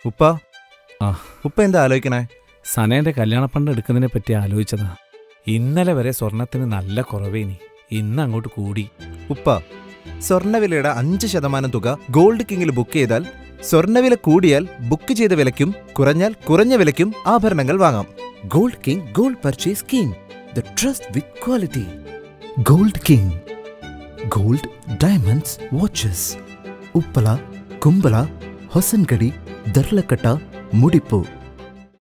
ഉപ്പ ആ. ഉപ്പ എന്താ ആലോചിക്കണേ സനേന്റെ കല്യാണപ്പണ്ട് എടുക്കുന്നതിനെ പറ്റി ആലോചിച്ചതാ ഇന്നലെ വരെ സ്വർണത്തിന് നല്ല കുറവേനി ഇന്ന് അങ്ങോട്ട് കൂടി ഉപ്പ സ്വർണ്ണവിലയുടെ അഞ്ച് ശതമാനം തുക ഗോൾഡ് കിങ്ങിൽ ബുക്ക് ചെയ്താൽ സ്വർണ്ണവില കൂടിയാൽ ബുക്ക് ചെയ്ത വിലയ്ക്കും കുറഞ്ഞാൽ കുറഞ്ഞ വിലയ്ക്കും ആഭരണങ്ങൾ വാങ്ങാം gold king gold purchase scheme the trust with quality gold king gold diamonds watches Uppala Kumbla Hosangadi Darlakatte ಮುಡಿಪು